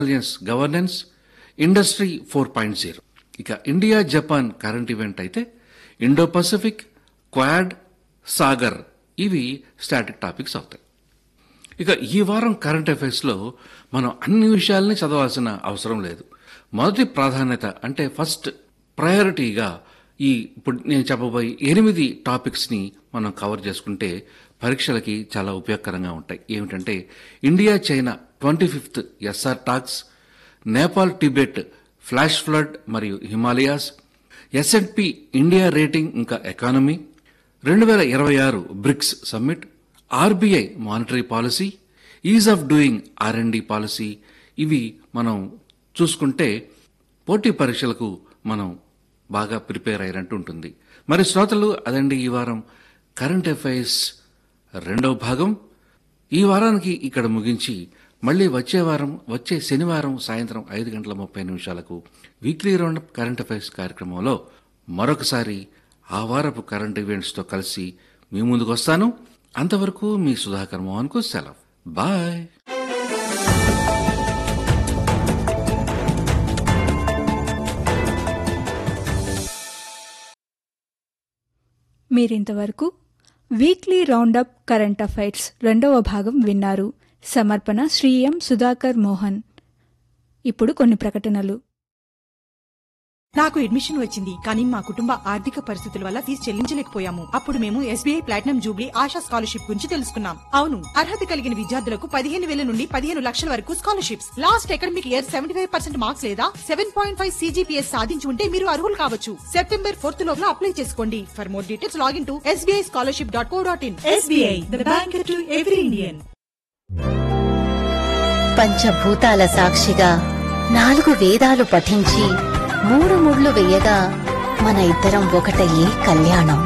intelligence governance industry four point zero ఇక India Japan current event అయితే Indo Pacific Quad Sagar ఇవి static topics అవుతాయి ఇక ఈ వారం కరెంట్ అఫైర్స్లో మనం అన్ని విషయాల్ని చదవాల్సిన అవసరం లేదు మొదటి ప్రాధాన్యత అంటే ఫస్ట్ ప్రయారిటీగా ఈ ఇప్పుడు నేను చెప్పబోయే ఎనిమిది టాపిక్స్ని మనం కవర్ చేసుకుంటే పరీక్షలకి చాలా ఉపయోగకరంగా ఉంటాయి ఏమిటంటే India China twenty fifth SR talks Nepal Tibet flash flood మరియు హిమాలయాస్ ఎస్ఎన్పి ఇండియా రేటింగ్ ఇంకా ఎకానమీ రెండు వేల ఇరవై ఆరు BRICS summit RBI monetary policy ease of doing R and D policy ఇవి మనం చూసుకుంటే పోటీ పరీక్షలకు మనం బాగా ప్రిపేర్ అయినట్టు ఉంటుంది మరి శ్రోతలు అదండి ఈ వారం కరెంట్ అఫైర్స్ రెండవ భాగం ఈ వారానికి ఇక్కడ ముగించి మళ్ళీ వచ్చే వారం వచ్చే శనివారం సాయంత్రం ఐదు గంటల ముప్పై నిమిషాలకు వీక్లీ రౌండ్ కరెంట్ అఫైర్స్ కార్యక్రమంలో మరొకసారి ఆ వారపు కరెంట్ ఈవెంట్స్తో కలిసి మీ ముందుకు వస్తాను అంతవరకు మీ సుధాకర్ మోహన్కు సెలవు బాయ్ మీరింతవరకు వీక్లీ రౌండప్ కరెంట్ అఫైర్స్ రెండవ భాగం విన్నారు సమర్పణ శ్రీ ఎం సుధాకర్ మోహన్ ఇప్పుడు కొన్ని ప్రకటనలు నాకు అడ్మిషన్ వచ్చింది కానీ మా కుటుంబ ఆర్థిక పరిస్థితుల వల్ల ఫీజు చెల్లించలేకపోయాము అప్పుడు మేము SBI platinum jubilee Asha scholarship గురించి తెలుసుకున్నాం అవును అర్హత కలిగిన విద్యార్థులకు పదిహేను వేల నుండి పదిహేను లక్షల వరకు scholarships last academic year seventy five percent marks లేదా సెవెన్ పాయింట్ ఫైవ్ సీజీపీఎస్ సాధించి ఉంటే మీరు అర్హులు కావచ్చు సెప్టెంబర్ ఫోర్త్ లోపల అప్లై చేసుకోండి for more details login to SBI scholarship dot co dot in SBI the bank to every Indian పంచభూతాల సాక్షిగా నాలుగు వేదాలు పఠించి మూడు ముళ్ళు వేయగా మన ఇద్దరం ఒకటయ్యే కళ్యాణం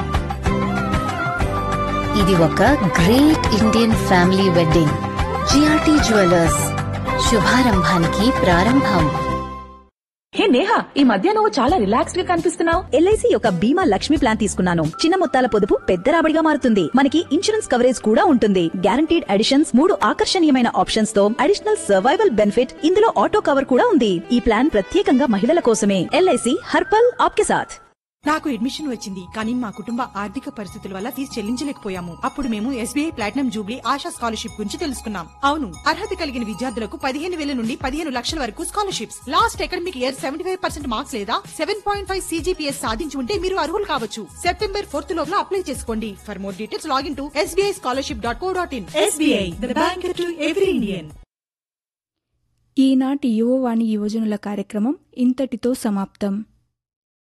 ఇది ఒక great Indian family wedding GRT jewellers శుభారంభానికి ప్రారంభం హే నేహా ఈ మధ్య నువ్వు చాలా రిలాక్స్డ్ గా కనిపిస్తున్నావు ఎల్ఐసి యొక్క బీమా లక్ష్మి ప్లాన్ తీసుకున్నాను చిన్న మొత్తాల పొదుపు పెద్ద రాబడిగా మారుతుంది మనకి ఇన్సూరెన్స్ కవరేజ్ కూడా ఉంటుంది గ్యారంటీడ్ అడిషన్స్ మూడు ఆకర్షణీయమైన ఆప్షన్స్ తో అడిషనల్ సర్వైవల్ బెనిఫిట్ ఇందులో ఆటో కవర్ కూడా ఉంది ఈ ప్లాన్ ప్రత్యేకంగా మహిళల కోసమే ఎల్ఐసి హర్పల్ ఆప్కే సాథ్ నాకు అడ్మిషన్ వచ్చింది కానీ మా కుటుంబ ఆర్థిక పరిస్థితుల వల్ల ఫీజు చెల్లించలేకపోయాము అప్పుడు మేము SBI platinum jubilee Asha scholarship గురించి తెలుసుకున్నాం అవును అర్హత కలిగిన విద్యార్థులకు పదిహేను వేల నుండి పదిహేను లక్షల వరకు scholarships last academic year seventy five percent marks లేదా సెవెన్ పాయింట్ ఫైవ్ సీజీపీఎస్ సాధించి ఉంటే మీరు అర్హులు కావచ్చు సెప్టెంబర్ ఫోర్త్ లోపల అప్లై చేసుకోండి for more details login to SBI scholarship dot co dot in SBI the bank to every Indian ఈనాటి యువవాణి యువజనుల కార్యక్రమం ఇంతటితో సమాప్తం